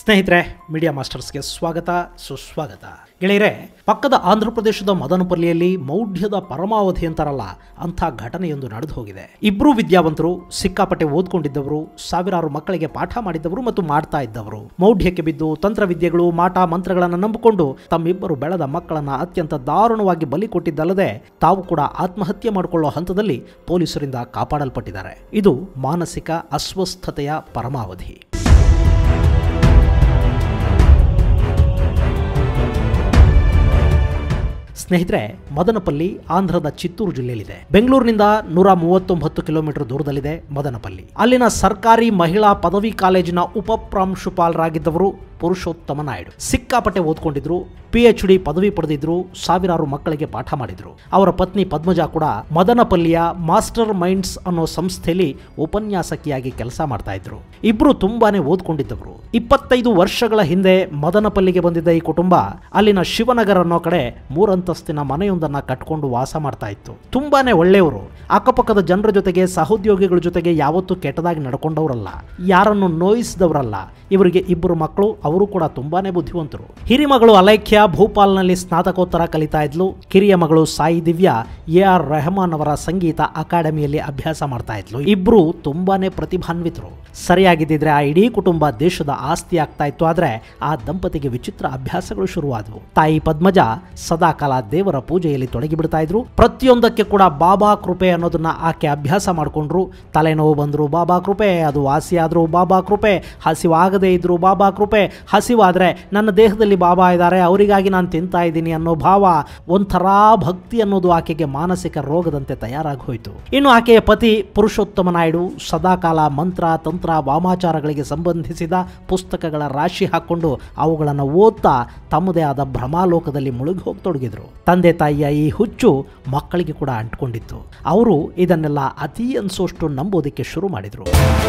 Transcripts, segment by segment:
ಸ್ನೇಹಿತರೆ ಮೀಡಿಯಾ ಮಾಸ್ಟರ್ಸ್ಗೆ ಸ್ವಾಗತ ಸುಸ್ವಾಗತ ಗೆಳೆಯರೆ ಪಕ್ಕದ ಆಂಧ್ರ ಪ್ರದೇಶದ ಮದನಪಲ್ಲಿಯಲ್ಲಿ ಮೌಢ್ಯದ ಪರಮಾವಧಿ ಅಂತಾರಲ್ಲ ಅಂಥ ಘಟನೆಯೊಂದು ನಡೆದು ಹೋಗಿದೆ ಇಬ್ಬರು ವಿದ್ಯಾವಂತರು ಸಿಕ್ಕಾಪಟ್ಟೆ ಓದ್ಕೊಂಡಿದ್ದವರು ಸಾವಿರಾರು ಮಕ್ಕಳಿಗೆ ಪಾಠ ಮಾಡಿದ್ದವರು ಮತ್ತು ಮಾಡ್ತಾ ಇದ್ದವರು ಮೌಢ್ಯಕ್ಕೆ ಬಿದ್ದು ತಂತ್ರವಿದ್ಯೆಗಳು ಮಾಟ ಮಂತ್ರಗಳನ್ನು ನಂಬಿಕೊಂಡು ತಮ್ಮಿಬ್ಬರು ಬೆಳೆದ ಮಕ್ಕಳನ್ನ ಅತ್ಯಂತ ದಾರುಣವಾಗಿ ಬಲಿ ಕೊಟ್ಟಿದ್ದಲ್ಲದೆ ತಾವು ಕೂಡ ಆತ್ಮಹತ್ಯೆ ಮಾಡಿಕೊಳ್ಳೋ ಹಂತದಲ್ಲಿ ಪೊಲೀಸರಿಂದ ಕಾಪಾಡಲ್ಪಟ್ಟಿದ್ದಾರೆ ಇದು ಮಾನಸಿಕ ಅಸ್ವಸ್ಥತೆಯ ಪರಮಾವಧಿ ಸ್ನೇಹಿತರೆ ಮದನಪಲ್ಲಿ ಆಂಧ್ರದ ಚಿತ್ತೂರು ಜಿಲ್ಲೆಯಲ್ಲಿದೆ ಬೆಂಗಳೂರಿನಿಂದ ನೂರ ಮೂವತ್ತೊಂಬತ್ತು ಕಿಲೋಮೀಟರ್ ದೂರದಲ್ಲಿದೆ ಮದನಪಲ್ಲಿ ಅಲ್ಲಿನ ಸರ್ಕಾರಿ ಮಹಿಳಾ ಪದವಿ ಕಾಲೇಜಿನ ಉಪಪ್ರಾಂಶುಪಾಲರಾಗಿದ್ದವರು ಪುರುಷೋತ್ತಮ ನಾಯ್ಡು ಸಿಕ್ಕಾಪಟ್ಟೆ ಓದ್ಕೊಂಡಿದ್ರು ಪಿ ಎಚ್ ಡಿ ಪದವಿ ಪಡೆದಿದ್ರು ಸಾವಿರಾರು ಮಕ್ಕಳಿಗೆ ಪಾಠ ಮಾಡಿದ್ರು ಅವರ ಪತ್ನಿ ಪದ್ಮಜಾ ಕೂಡ ಮದನಪಲ್ಲಿಯ ಮಾಸ್ಟರ್ ಮೈಂಡ್ಸ್ ಅನ್ನೋ ಸಂಸ್ಥೆಯಲ್ಲಿ ಉಪನ್ಯಾಸಕಿಯಾಗಿ ಕೆಲಸ ಮಾಡ್ತಾ ಇದ್ರು ಇಬ್ರು ತುಂಬಾನೇ ಓದ್ಕೊಂಡಿದ್ದವರು ಇಪ್ಪತ್ತೈದು ವರ್ಷಗಳ ಹಿಂದೆ ಮದನಪಲ್ಲಿಗೆ ಬಂದಿದ್ದ ಈ ಕುಟುಂಬ ಅಲ್ಲಿನ ಶಿವನಗರ ಅನ್ನೋ ಕಡೆ ಮೂರಂತಸ್ತಿನ ಮನೆಯೊಂದನ್ನ ಕಟ್ಕೊಂಡು ವಾಸ ಮಾಡ್ತಾ ಇತ್ತು ತುಂಬಾನೇ ಒಳ್ಳೆಯವರು ಅಕ್ಕಪಕ್ಕದ ಜನರ ಜೊತೆಗೆ ಸಹೋದ್ಯೋಗಿಗಳ ಜೊತೆಗೆ ಯಾವತ್ತೂ ಕೆಟ್ಟದಾಗಿ ನಡ್ಕೊಂಡವರಲ್ಲ ಯಾರನ್ನು ನೋಯಿಸಿದವರಲ್ಲ ಇವರಿಗೆ ಇಬ್ಬರು ಮಕ್ಕಳು ಅವರು ಕೂಡ ತುಂಬಾನೇ ಬುದ್ಧಿವಂತರು ಹಿರಿಮಗಳು ಅಲೈಖ್ಯ ಭೂಪಾಲ್ನಲ್ಲಿ ಸ್ನಾತಕೋತ್ತರ ಕಲಿತಾ ಇದ್ಲು ಕಿರಿಯ ಮಗಳು ಸಾಯಿ ದಿವ್ಯಾ ಎ ಆರ್ ರೆಹಮಾನ್ ಅವರ ಸಂಗೀತ ಅಕಾಡೆಮಿಯಲ್ಲಿ ಅಭ್ಯಾಸ ಮಾಡ್ತಾ ಇದ್ಲು ಇಬ್ರು ತುಂಬಾನೇ ಪ್ರತಿಭಾನ್ವಿತರು ಸರಿಯಾಗಿದ್ದಿದ್ರೆ ಆ ಇಡೀ ಕುಟುಂಬ ದೇಶದ ಆಸ್ತಿ ಆಗ್ತಾ ಇತ್ತು ಆದ್ರೆ ಆ ದಂಪತಿಗೆ ವಿಚಿತ್ರ ಅಭ್ಯಾಸಗಳು ಶುರುವಾದವು ತಾಯಿ ಪದ್ಮಜ ಸದಾಕಾಲ ದೇವರ ಪೂಜೆಯಲ್ಲಿ ತೊಡಗಿ ಬಿಡ್ತಾ ಇದ್ರು ಪ್ರತಿಯೊಂದಕ್ಕೆ ಕೂಡ ಬಾಬಾ ಕೃಪೆ ಅನ್ನೋದನ್ನ ಆಕೆ ಅಭ್ಯಾಸ ಮಾಡ್ಕೊಂಡ್ರು ತಲೆನೋವು ಬಂದ್ರು ಬಾಬಾ ಕೃಪೆ ಅದು ವಾಸಿಯಾದ್ರು ಬಾಬಾ ಕೃಪೆ ಹಸಿವಾಗದೇ ಇದ್ರು ಬಾಬಾ ಕೃಪೆ ಹಸಿವಾದ್ರೆ ನನ್ನ ದೇಹದಲ್ಲಿ ಬಾಬಾ ಇದ್ದಾರೆ ಅವರಿಗಾಗಿ ನಾನು ತಿಂತಾ ಇದ್ದೀನಿ ಅನ್ನೋ ಭಾವ ಒಂಥರ ಭಕ್ತಿ ಅನ್ನೋದು ಆಕೆಗೆ ಮಾನಸಿಕ ರೋಗದಂತೆ ತಯಾರಾಗಿ ಹೋಯಿತು ಇನ್ನು ಆಕೆಯ ಪತಿ ಪುರುಷೋತ್ತಮ ನಾಯ್ಡು ಸದಾಕಾಲ ಮಂತ್ರ ತಂತ್ರ ವಾಮಾಚಾರಗಳಿಗೆ ಸಂಬಂಧಿಸಿದ ಪುಸ್ತಕಗಳ ರಾಶಿ ಹಾಕೊಂಡು ಅವುಗಳನ್ನು ಓದ್ತಾ ತಮ್ಮದೇ ಆದ ಭ್ರಮಾಲೋಕದಲ್ಲಿ ಮುಳುಗಿ ಹೋಗತೊಡಗಿದ್ರು ತಂದೆ ತಾಯಿಯ ಈ ಹುಚ್ಚು ಮಕ್ಕಳಿಗೆ ಕೂಡ ಅಂಟ್ಕೊಂಡಿತ್ತು ಅವರು ಇದನ್ನೆಲ್ಲ ಅತಿ ಅನ್ಸೋಷ್ಟು ನಂಬೋದಕ್ಕೆ ಶುರು ಮಾಡಿದ್ರು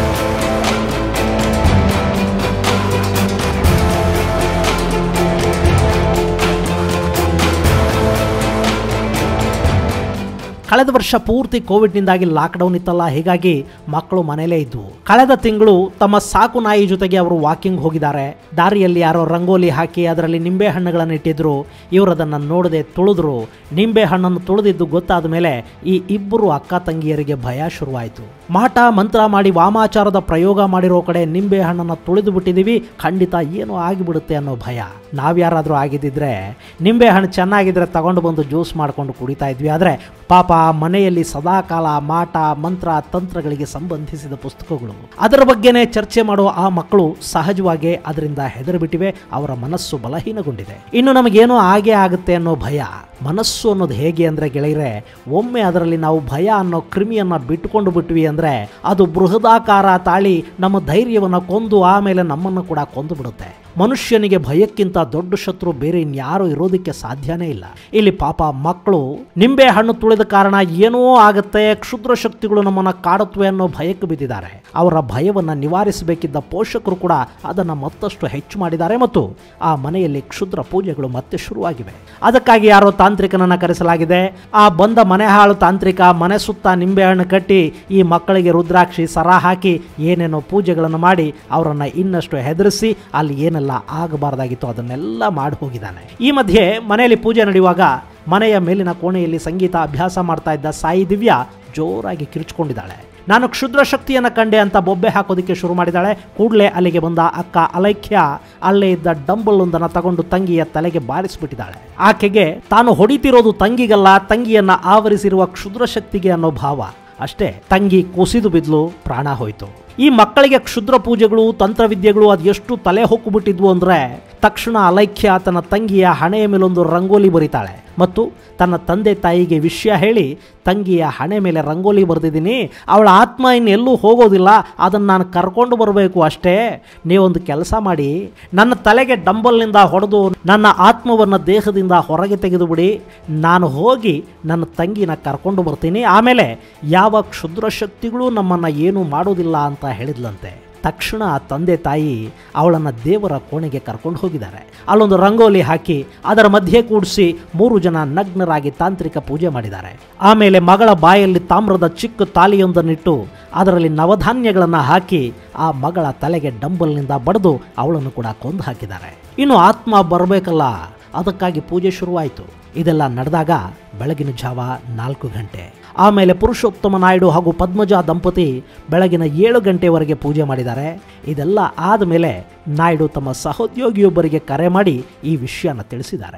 ಕಳೆದ ವರ್ಷ ಪೂರ್ತಿ ಕೋವಿಡ್ನಿಂದಾಗಿ ಲಾಕ್ಡೌನ್ ಇತ್ತಲ್ಲ ಹೀಗಾಗಿ ಮಕ್ಕಳು ಮನೇಲೇ ಇದ್ವು ಕಳೆದ ತಿಂಗಳು ತಮ್ಮ ಸಾಕು ನಾಯಿ ಜೊತೆಗೆ ಅವರು ವಾಕಿಂಗ್ ಹೋಗಿದ್ದಾರೆ ದಾರಿಯಲ್ಲಿ ಯಾರೋ ರಂಗೋಲಿ ಹಾಕಿ ಅದರಲ್ಲಿ ನಿಂಬೆ ಹಣ್ಣುಗಳನ್ನು ಇಟ್ಟಿದ್ರು ಇವರು ಅದನ್ನು ನೋಡದೆ ತುಳಿದ್ರು ನಿಂಬೆ ಹಣ್ಣನ್ನು ತುಳಿದಿದ್ದು ಗೊತ್ತಾದ ಮೇಲೆ ಈ ಇಬ್ಬರು ಅಕ್ಕ ತಂಗಿಯರಿಗೆ ಭಯ ಶುರುವಾಯಿತು ಮಾಟ ಮಂತ್ರ ಮಾಡಿ ವಾಮಾಚಾರದ ಪ್ರಯೋಗ ಮಾಡಿರೋ ಕಡೆ ನಿಂಬೆ ಹಣ್ಣನ್ನು ತುಳಿದು ಬಿಟ್ಟಿದ್ದೀವಿ ಖಂಡಿತ ಏನೋ ಆಗಿಬಿಡುತ್ತೆ ಅನ್ನೋ ಭಯ ನಾವ್ಯಾರಾದರೂ ಆಗಿದ್ದಿದ್ರೆ ನಿಂಬೆ ಹಣ್ಣು ಚೆನ್ನಾಗಿದ್ರೆ ತಗೊಂಡು ಬಂದು ಜ್ಯೂಸ್ ಮಾಡ್ಕೊಂಡು ಕುಡಿತಾ ಇದ್ವಿ ಆದರೆ ಪಾಪ ಮನೆಯಲ್ಲಿ ಸದಾಕಾಲ ಮಾಟ ಮಂತ್ರ ತಂತ್ರಗಳಿಗೆ ಸಂಬಂಧಿಸಿದ ಪುಸ್ತಕಗಳು ಅದರ ಬಗ್ಗೆನೇ ಚರ್ಚೆ ಮಾಡುವ ಆ ಮಕ್ಕಳು ಸಹಜವಾಗಿ ಅದರಿಂದ ಹೆದರಿಬಿಟ್ಟಿವೆ ಅವರ ಮನಸ್ಸು ಬಲಹೀನಗೊಂಡಿದೆ ಇನ್ನು ನಮಗೇನೋ ಆಗೇ ಆಗುತ್ತೆ ಅನ್ನೋ ಭಯ ಮನಸ್ಸು ಅನ್ನೋದು ಹೇಗೆ ಅಂದರೆ ಗೆಳೆಯರೆ ಒಮ್ಮೆ ಅದರಲ್ಲಿ ನಾವು ಭಯ ಅನ್ನೋ ಕ್ರಿಮಿಯನ್ನು ಬಿಟ್ಟುಕೊಂಡು ಬಿಟ್ವಿ ಅಂದರೆ ಅದು ಬೃಹದಾಕಾರ ತಾಳಿ ನಮ್ಮ ಧೈರ್ಯವನ್ನು ಕೊಂದು ಆಮೇಲೆ ನಮ್ಮನ್ನು ಕೂಡ ಕೊಂದು ಬಿಡುತ್ತೆ ಮನುಷ್ಯನಿಗೆ ಭಯಕ್ಕಿಂತ ದೊಡ್ಡ ಶತ್ರು ಬೇರೆ ಇನ್ಯಾರೂ ಇರೋದಕ್ಕೆ ಸಾಧ್ಯನೇ ಇಲ್ಲ ಇಲ್ಲಿ ಪಾಪ ಮಕ್ಕಳು ನಿಂಬೆ ಹಣ್ಣು ತುಳಿದ ಕಾರಣ ಏನೋ ಆಗುತ್ತೆ ಕ್ಷುದ್ರ ಶಕ್ತಿಗಳು ನಮ್ಮನ್ನು ಕಾಡುತ್ತವೆ ಅನ್ನೋ ಭಯಕ್ಕೆ ಬಿದ್ದಿದ್ದಾರೆ ಅವರ ಭಯವನ್ನು ನಿವಾರಿಸಬೇಕಿದ್ದ ಪೋಷಕರು ಕೂಡ ಅದನ್ನು ಮತ್ತಷ್ಟು ಹೆಚ್ಚು ಮಾಡಿದ್ದಾರೆ ಮತ್ತು ಆ ಮನೆಯಲ್ಲಿ ಕ್ಷುದ್ರ ಪೂಜೆಗಳು ಮತ್ತೆ ಶುರುವಾಗಿವೆ ಅದಕ್ಕಾಗಿ ಯಾರೋ ತಾಂತ್ರಿಕನನ್ನು ಕರೆಸಲಾಗಿದೆ ಆ ಬಂದ ಮನೆ ಹಾಳು ತಾಂತ್ರಿಕ ಮನೆ ಸುತ್ತ ನಿಂಬೆಹಣ್ಣು ಕಟ್ಟಿ ಈ ಮಕ್ಕಳಿಗೆ ರುದ್ರಾಕ್ಷಿ ಸರ ಹಾಕಿ ಏನೇನೋ ಪೂಜೆಗಳನ್ನು ಮಾಡಿ ಅವರನ್ನು ಇನ್ನಷ್ಟು ಹೆದರಿಸಿ ಅಲ್ಲಿ ಏನೆಲ್ಲ ಆಗಬಾರ್ದಾಗಿತ್ತು ಅದನ್ನೆಲ್ಲ ಮಾಡಿ ಹೋಗಿದ್ದಾನೆ ಈ ಮಧ್ಯೆ ಮನೆಯಲ್ಲಿ ಪೂಜೆ ನಡೆಯುವಾಗ ಮನೆಯ ಮೇಲಿನ ಕೋಣೆಯಲ್ಲಿ ಸಂಗೀತ ಅಭ್ಯಾಸ ಮಾಡ್ತಾ ಇದ್ದ ಸಾಯಿ ದಿವ್ಯಾ ಜೋರಾಗಿ ಕಿರುಚಿಕೊಂಡಿದ್ದಾಳೆ ನಾನು ಕ್ಷುದ್ರ ಶಕ್ತಿಯನ್ನು ಕಂಡೆ ಅಂತ ಬೊಬ್ಬೆ ಹಾಕೋದಕ್ಕೆ ಶುರು ಮಾಡಿದಾಳೆ ಕೂಡಲೇ ಅಲ್ಲಿಗೆ ಬಂದ ಅಕ್ಕ ಅಲೈಖ್ಯ ಅಲ್ಲೇ ಇದ್ದ ಡಂಬಲ್ ಒಂದನ್ನು ತಗೊಂಡು ತಂಗಿಯ ತಲೆಗೆ ಬಾರಿಸಿಬಿಟ್ಟಿದ್ದಾಳೆ ಆಕೆಗೆ ತಾನು ಹೊಡಿತಿರೋದು ತಂಗಿಗಲ್ಲ ತಂಗಿಯನ್ನ ಆವರಿಸಿರುವ ಕ್ಷುದ್ರ ಶಕ್ತಿಗೆ ಅನ್ನೋ ಭಾವ ಅಷ್ಟೇ ತಂಗಿ ಕುಸಿದು ಬಿದ್ಲು ಪ್ರಾಣ ಹೋಯಿತು ಈ ಮಕ್ಕಳಿಗೆ ಕ್ಷುದ್ರ ಪೂಜೆಗಳು ತಂತ್ರವಿದ್ಯೆಗಳು ಅದು ಎಷ್ಟು ತಲೆ ಹೊಕ್ಕುಬಿಟ್ಟಿದ್ವು ಅಂದರೆ ತಕ್ಷಣ ಅಲೈಖ್ಯ ತನ್ನ ತಂಗಿಯ ಹಣೆಯ ಮೇಲೊಂದು ರಂಗೋಲಿ ಬರೀತಾಳೆ ಮತ್ತು ತನ್ನ ತಂದೆ ತಾಯಿಗೆ ವಿಷಯ ಹೇಳಿ ತಂಗಿಯ ಹಣೆ ಮೇಲೆ ರಂಗೋಲಿ ಬರೆದಿದ್ದೀನಿ ಅವಳ ಆತ್ಮ ಇನ್ನೆಲ್ಲೂ ಹೋಗೋದಿಲ್ಲ ಅದನ್ನು ನಾನು ಕರ್ಕೊಂಡು ಬರಬೇಕು ಅಷ್ಟೇ ನೀವೊಂದು ಕೆಲಸ ಮಾಡಿ ನನ್ನ ತಲೆಗೆ ಡಂಬಲ್ನಿಂದ ಹೊಡೆದು ನನ್ನ ಆತ್ಮವನ್ನು ದೇಹದಿಂದ ಹೊರಗೆ ತೆಗೆದು ಬಿಡಿ ನಾನು ಹೋಗಿ ನನ್ನ ತಂಗಿನ ಕರ್ಕೊಂಡು ಬರ್ತೀನಿ ಆಮೇಲೆ ಯಾವ ಕ್ಷುದ್ರ ಶಕ್ತಿಗಳು ನಮ್ಮನ್ನು ಏನೂ ಮಾಡೋದಿಲ್ಲ ಅಂತ ಹೇಳಿದ್ಲಂತೆ ತಕ್ಷಣ ಆ ತಂದೆ ತಾಯಿ ಅವಳನ್ನು ದೇವರ ಕೋಣೆಗೆ ಕರ್ಕೊಂಡು ಹೋಗಿದ್ದಾರೆ ಅಲ್ಲೊಂದು ರಂಗೋಲಿ ಹಾಕಿ ಅದರ ಮಧ್ಯೆ ಕೂಡಿಸಿ ಮೂರು ಜನ ನಗ್ನರಾಗಿ ತಾಂತ್ರಿಕ ಪೂಜೆ ಮಾಡಿದ್ದಾರೆ ಆಮೇಲೆ ಮಗಳ ಬಾಯಲ್ಲಿ ತಾಮ್ರದ ಚಿಕ್ಕ ತಾಲಿಯೊಂದನ್ನಿಟ್ಟು ಅದರಲ್ಲಿ ನವಧಾನ್ಯಗಳನ್ನು ಹಾಕಿ ಆ ಮಗಳ ತಲೆಗೆ ಡಂಬಲ್ನಿಂದ ಬಡಿದು ಅವಳನ್ನು ಕೂಡ ಕೊಂದು ಹಾಕಿದ್ದಾರೆ ಇನ್ನು ಆತ್ಮ ಬರಬೇಕಲ್ಲ ಅದಕ್ಕಾಗಿ ಪೂಜೆ ಶುರುವಾಯಿತು ಇದೆಲ್ಲ ನಡೆದಾಗ ಬೆಳಗಿನ ಜಾವ ನಾಲ್ಕು ಗಂಟೆ ಆಮೇಲೆ ಪುರುಷೋತ್ತಮ ನಾಯ್ಡು ಹಾಗೂ ಪದ್ಮಜಾ ದಂಪತಿ ಬೆಳಗಿನ ಏಳು ಗಂಟೆವರೆಗೆ ಪೂಜೆ ಮಾಡಿದ್ದಾರೆ ಇದೆಲ್ಲ ಆದಮೇಲೆ ನಾಯ್ಡು ತಮ್ಮ ಸಹೋದ್ಯೋಗಿಯೊಬ್ಬರಿಗೆ ಕರೆ ಮಾಡಿ ಈ ವಿಷಯನ ತಿಳಿಸಿದ್ದಾರೆ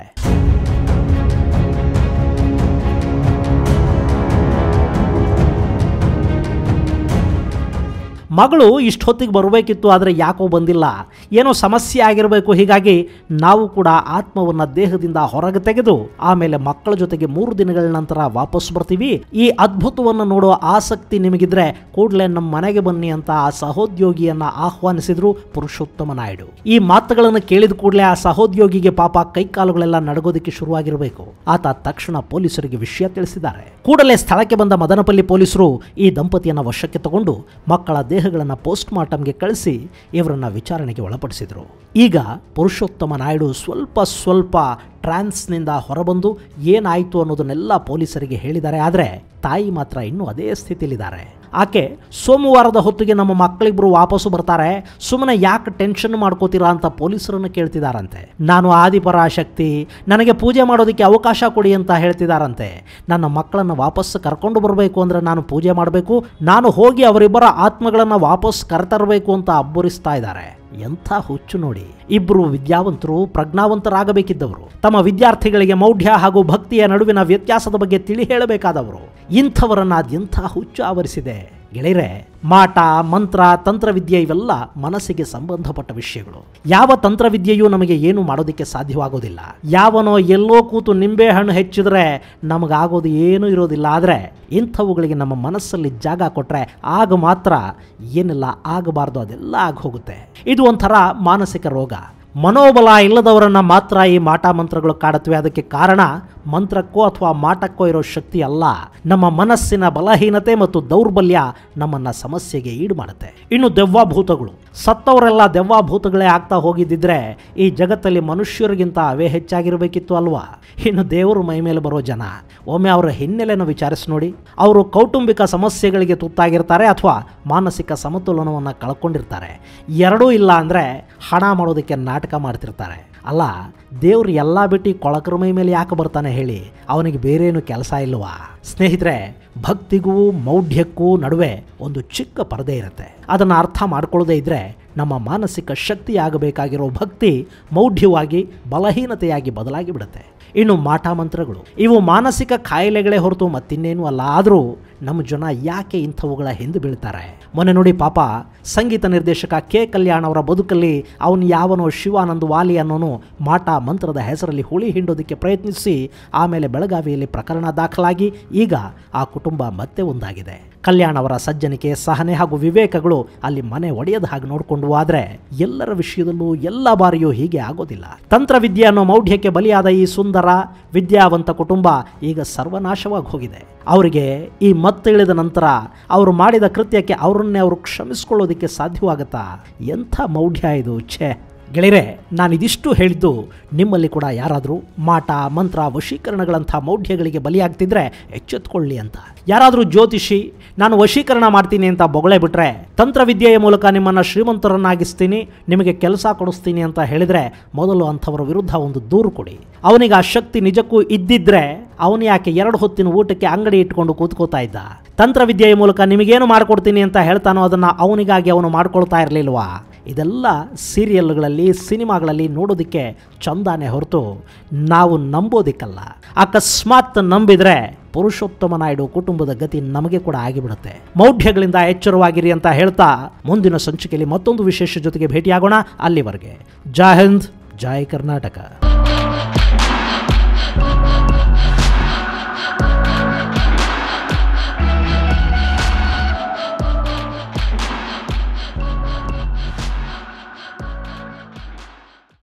ಮಗಳು ಇಷ್ಟೊತ್ತಿಗೆ ಬರಬೇಕಿತ್ತು ಆದರೆ ಯಾಕೋ ಬಂದಿಲ್ಲ ಏನೋ ಸಮಸ್ಯೆ ಆಗಿರಬೇಕು ಹೀಗಾಗಿ ನಾವು ಕೂಡ ಆತ್ಮವನ್ನು ದೇಹದಿಂದ ಹೊರಗೆ ತೆಗೆದು ಆಮೇಲೆ ಮಕ್ಕಳ ಜೊತೆಗೆ ಮೂರು ದಿನಗಳ ನಂತರ ವಾಪಸ್ ಬರ್ತೀವಿ ಈ ಅದ್ಭುತವನ್ನು ನೋಡೋ ಆಸಕ್ತಿ ನಿಮಗಿದ್ರೆ ಕೂಡಲೇ ನಮ್ಮ ಮನೆಗೆ ಬನ್ನಿ ಅಂತ ಆ ಸಹೋದ್ಯೋಗಿಯನ್ನ ಆಹ್ವಾನಿಸಿದ್ರು ಪುರುಷೋತ್ತಮ ನಾಯ್ಡು ಈ ಮಾತುಗಳನ್ನು ಕೇಳಿದ ಕೂಡಲೇ ಆ ಸಹೋದ್ಯೋಗಿಗೆ ಪಾಪ ಕೈಕಾಲುಗಳೆಲ್ಲ ನಡಗೋದಕ್ಕೆ ಶುರುವಾಗಿರಬೇಕು ಆತ ತಕ್ಷಣ ಪೊಲೀಸರಿಗೆ ವಿಷಯ ತಿಳಿಸಿದ್ದಾರೆ ಕೂಡಲೇ ಸ್ಥಳಕ್ಕೆ ಬಂದ ಮದನಪಲ್ಲಿ ಪೊಲೀಸರು ಈ ದಂಪತಿಯನ್ನ ವಶಕ್ಕೆ ತಗೊಂಡು ಮಕ್ಕಳ ದೇಹಗಳನ್ನು ಪೋಸ್ಟ್ ಮಾರ್ಟಮ್ಗೆ ಕಳಿಸಿ ಇವರನ್ನ ವಿಚಾರಣೆಗೆ ಒಳಪಡಿಸಿದರು ಈಗ ಪುರುಷೋತ್ತಮ ನಾಯ್ಡು ಸ್ವಲ್ಪ ಸ್ವಲ್ಪ ಟ್ರಾನ್ಸ್ನಿಂದ ಹೊರಬಂದು ಏನಾಯಿತು ಅನ್ನೋದನ್ನೆಲ್ಲ ಪೊಲೀಸರಿಗೆ ಹೇಳಿದ್ದಾರೆ ಆದರೆ ತಾಯಿ ಮಾತ್ರ ಇನ್ನೂ ಅದೇ ಸ್ಥಿತಿಲಿದ್ದಾರೆ ಆಕೆ ಸೋಮವಾರದ ಹೊತ್ತಿಗೆ ನಮ್ಮ ಮಕ್ಕಳಿಬ್ರು ವಾಪಸ್ಸು ಬರ್ತಾರೆ ಸುಮ್ಮನೆ ಯಾಕೆ ಟೆನ್ಷನ್ ಮಾಡ್ಕೋತೀರಾ ಅಂತ ಪೊಲೀಸರನ್ನು ಕೇಳ್ತಿದಾರಂತೆ ನಾನು ಆದಿಪರಾಶಕ್ತಿ ನನಗೆ ಪೂಜೆ ಮಾಡೋದಕ್ಕೆ ಅವಕಾಶ ಕೊಡಿ ಅಂತ ಹೇಳ್ತಿದಾರಂತೆ ನನ್ನ ಮಕ್ಕಳನ್ನು ವಾಪಸ್ ಕರ್ಕೊಂಡು ಬರಬೇಕು ಅಂದರೆ ನಾನು ಪೂಜೆ ಮಾಡಬೇಕು ನಾನು ಹೋಗಿ ಅವರಿಬ್ಬರ ಆತ್ಮಗಳನ್ನು ವಾಪಸ್ ಕರ್ತರಬೇಕು ಅಂತ ಅಬ್ಬರಿಸ್ತಾ ಇದ್ದಾರೆ ಎಂಥ ಹುಚ್ಚು ನೋಡಿ ಇಬ್ಬರು ವಿದ್ಯಾವಂತರು ಪ್ರಜ್ಞಾವಂತರಾಗಬೇಕಿದ್ದವರು ತಮ್ಮ ವಿದ್ಯಾರ್ಥಿಗಳಿಗೆ ಮೌಢ್ಯ ಹಾಗೂ ಭಕ್ತಿಯ ನಡುವಿನ ವ್ಯತ್ಯಾಸದ ಬಗ್ಗೆ ತಿಳಿ ಹೇಳಬೇಕಾದವರು ಇಂಥವರನ್ನ ಅದೆಂಥ ಹುಚ್ಚು ಆವರಿಸಿದೆ ಗೆಳೆಯರೆ ಮಾಟ ಮಂತ್ರ ತಂತ್ರವಿದ್ಯೆ ಇವೆಲ್ಲ ಮನಸ್ಸಿಗೆ ಸಂಬಂಧಪಟ್ಟ ವಿಷಯಗಳು ಯಾವ ತಂತ್ರವಿದ್ಯೆಯೂ ನಮಗೆ ಏನು ಮಾಡೋದಕ್ಕೆ ಸಾಧ್ಯವಾಗೋದಿಲ್ಲ ಯಾವನೋ ಎಲ್ಲೋ ಕೂತು ನಿಂಬೆ ಹಣ್ಣು ಹೆಚ್ಚಿದ್ರೆ ನಮಗಾಗೋದು ಏನೂ ಇರೋದಿಲ್ಲ ಆದರೆ ಇಂಥವುಗಳಿಗೆ ನಮ್ಮ ಮನಸ್ಸಲ್ಲಿ ಜಾಗ ಕೊಟ್ಟರೆ ಆಗ ಮಾತ್ರ ಏನೆಲ್ಲ ಆಗಬಾರ್ದು ಅದೆಲ್ಲ ಆಗ ಹೋಗುತ್ತೆ ಇದು ಒಂಥರ ಮಾನಸಿಕ ರೋಗ ಮನೋಬಲ ಇಲ್ಲದವರನ್ನ ಮಾತ್ರ ಈ ಮಾಟ ಮಂತ್ರಗಳು ಕಾಡುತ್ತವೆ ಅದಕ್ಕೆ ಕಾರಣ ಮಂತ್ರಕ್ಕೋ ಅಥವಾ ಮಾಟಕ್ಕೋ ಇರೋ ಶಕ್ತಿ ಅಲ್ಲ ನಮ್ಮ ಮನಸ್ಸಿನ ಬಲಹೀನತೆ ಮತ್ತು ದೌರ್ಬಲ್ಯ ನಮ್ಮನ್ನ ಸಮಸ್ಯೆಗೆ ಈಡು ಮಾಡುತ್ತೆ ಇನ್ನು ದೆವ್ವಾಭೂತಗಳು ಸತ್ತವರೆಲ್ಲ ದೆವ್ವಾಭೂತಗಳೇ ಆಗ್ತಾ ಹೋಗಿದ್ದಿದ್ರೆ ಈ ಜಗತ್ತಲ್ಲಿ ಮನುಷ್ಯರಿಗಿಂತ ಅವೇ ಹೆಚ್ಚಾಗಿರಬೇಕಿತ್ತು ಅಲ್ವಾ ಇನ್ನು ದೇವರು ಮೈ ಮೇಲೆ ಬರೋ ಜನ ಒಮ್ಮೆ ಅವರ ಹಿನ್ನೆಲೆನ ವಿಚಾರಿಸಿ ನೋಡಿ ಅವರು ಕೌಟುಂಬಿಕ ಸಮಸ್ಯೆಗಳಿಗೆ ತುತ್ತಾಗಿರ್ತಾರೆ ಅಥವಾ ಮಾನಸಿಕ ಸಮತೋಲನವನ್ನು ಕಳ್ಕೊಂಡಿರ್ತಾರೆ ಎರಡೂ ಇಲ್ಲ ಅಂದರೆ ಹಣ ಮಾಡೋದಕ್ಕೆ ನಾಟಕ ಮಾಡ್ತಿರ್ತಾರೆ ಅಲ್ಲ ದೇವ್ರು ಎಲ್ಲ ಬಿಟ್ಟು ಕೊಳಕರ ಮೈ ಮೇಲೆ ಯಾಕೆ ಬರ್ತಾನೆ ಹೇಳಿ ಅವನಿಗೆ ಬೇರೇನು ಕೆಲಸ ಇಲ್ವಾ ಸ್ನೇಹಿತರೆ ಭಕ್ತಿಗೂ ಮೌಢ್ಯಕ್ಕೂ ನಡುವೆ ಒಂದು ಚಿಕ್ಕ ಪರದೆ ಇರುತ್ತೆ ಅದನ್ನು ಅರ್ಥ ಮಾಡ್ಕೊಳ್ಳದೆ ಇದ್ರೆ ನಮ್ಮ ಮಾನಸಿಕ ಶಕ್ತಿ ಆಗಬೇಕಾಗಿರೋ ಭಕ್ತಿ ಮೌಢ್ಯವಾಗಿ ಬಲಹೀನತೆಯಾಗಿ ಬದಲಾಗಿ ಬಿಡುತ್ತೆ ಇನ್ನು ಮಾಟ ಮಂತ್ರಗಳು ಇವು ಮಾನಸಿಕ ಕಾಯಿಲೆಗಳೇ ಹೊರತು ಮತ್ತಿನ್ನೇನು ಅಲ್ಲ ಆದರೂ ನಮ್ಮ ಜನ ಯಾಕೆ ಇಂಥವುಗಳ ಹಿಂದೆ ಬೀಳ್ತಾರೆ ಮೊನ್ನೆ ನೋಡಿ ಪಾಪ ಸಂಗೀತ ನಿರ್ದೇಶಕ ಕೆ ಕಲ್ಯಾಣ್ ಅವರ ಬದುಕಲ್ಲಿ ಅವನು ಯಾವನೋ ಶಿವಾನಂದ್ ವಾಲಿ ಅನ್ನೋನು ಮಾಟ ಮಂತ್ರದ ಹೆಸರಲ್ಲಿ ಹುಳಿ ಹಿಂಡೋದಕ್ಕೆ ಪ್ರಯತ್ನಿಸಿ ಆಮೇಲೆ ಬೆಳಗಾವಿಯಲ್ಲಿ ಪ್ರಕರಣ ದಾಖಲಾಗಿ ಈಗ ಆ ಕುಟುಂಬ ಮತ್ತೆ ಒಂದಾಗಿದೆ ಕಲ್ಯಾಣ್ ಅವರ ಸಜ್ಜನಿಕೆ ಸಹನೆ ಹಾಗೂ ವಿವೇಕಗಳು ಅಲ್ಲಿ ಮನೆ ಒಡೆಯದ ಹಾಗೆ ನೋಡಿಕೊಂಡು ಆದರೆ ಎಲ್ಲರ ವಿಷಯದಲ್ಲೂ ಎಲ್ಲ ಬಾರಿಯೂ ಹೀಗೆ ಆಗೋದಿಲ್ಲ ತಂತ್ರವಿದ್ಯೆ ಅನ್ನೋ ಮೌಢ್ಯಕ್ಕೆ ಬಲಿಯಾದ ಈ ಸುಂದರ ವಿದ್ಯಾವಂತ ಕುಟುಂಬ ಈಗ ಸರ್ವನಾಶವಾಗಿ ಹೋಗಿದೆ ಅವರಿಗೆ ಈ ಮತ್ತಿಳಿದ ನಂತರ ಅವರು ಮಾಡಿದ ಕೃತ್ಯಕ್ಕೆ ಅವರನ್ನೇ ಅವರು ಕ್ಷಮಿಸ್ಕೊಳ್ಳೋದಕ್ಕೆ ಸಾಧ್ಯವಾಗುತ್ತಾ ಎಂಥ ಮೌಢ್ಯ ಇದು ಛೇ ಗೆಳೆಯರೆ ನಾನು ಇದಿಷ್ಟು ಹೇಳಿದ್ದು ನಿಮ್ಮಲ್ಲಿ ಕೂಡ ಯಾರಾದರೂ ಮಾಟ ಮಂತ್ರ ವಶೀಕರಣಗಳಂಥ ಮೌಢ್ಯಗಳಿಗೆ ಬಲಿಯಾಗ್ತಿದ್ರೆ ಎಚ್ಚೆತ್ಕೊಳ್ಳಿ ಅಂತ ಯಾರಾದರೂ ಜ್ಯೋತಿಷಿ ನಾನು ವಶೀಕರಣ ಮಾಡ್ತೀನಿ ಅಂತ ಬೊಗಳೆ ಬಿಟ್ರೆ ತಂತ್ರವಿದ್ಯೆಯ ಮೂಲಕ ನಿಮ್ಮನ್ನು ಶ್ರೀಮಂತರನ್ನಾಗಿಸ್ತೀನಿ ನಿಮಗೆ ಕೆಲಸ ಕೊಡಿಸ್ತೀನಿ ಅಂತ ಹೇಳಿದ್ರೆ ಮೊದಲು ಅಂಥವರ ವಿರುದ್ಧ ಒಂದು ದೂರು ಕೊಡಿ ಅವನಿಗೆ ಆ ಶಕ್ತಿ ನಿಜಕ್ಕೂ ಇದ್ದಿದ್ರೆ ಅವನು ಯಾಕೆ ಎರಡು ಹೊತ್ತಿನ ಊಟಕ್ಕೆ ಅಂಗಡಿ ಇಟ್ಕೊಂಡು ಕೂತ್ಕೋತಾ ಇದ್ದ ತಂತ್ರವಿದ್ಯೆಯ ಮೂಲಕ ನಿಮಗೇನು ಮಾಡಿಕೊಡ್ತೀನಿ ಅಂತ ಹೇಳ್ತಾನೋ ಅದನ್ನು ಅವನಿಗಾಗಿ ಅವನು ಮಾಡ್ಕೊಳ್ತಾ ಇರಲಿಲ್ವಾ ಇದೆಲ್ಲ ಸೀರಿಯಲ್ಗಳಲ್ಲಿ ಸಿನಿಮಾಗಳಲ್ಲಿ ನೋಡೋದಕ್ಕೆ ಚಂದಾನೆ ಹೊರತು ನಾವು ನಂಬೋದಿಕ್ಕಲ್ಲ ಅಕಸ್ಮಾತ್ ನಂಬಿದ್ರೆ ಪುರುಷೋತ್ತಮ ನಾಯ್ಡು ಕುಟುಂಬದ ಗತಿ ನಮಗೆ ಕೂಡ ಆಗಿಬಿಡುತ್ತೆ ಮೌಢ್ಯಗಳಿಂದ ಎಚ್ಚರವಾಗಿರಿ ಅಂತ ಹೇಳ್ತಾ ಮುಂದಿನ ಸಂಚಿಕೆಯಲ್ಲಿ ಮತ್ತೊಂದು ವಿಶೇಷ ಜೊತೆಗೆ ಭೇಟಿಯಾಗೋಣ ಅಲ್ಲಿವರೆಗೆ ಜೈ ಹಿಂದ್ ಜೈ ಕರ್ನಾಟಕ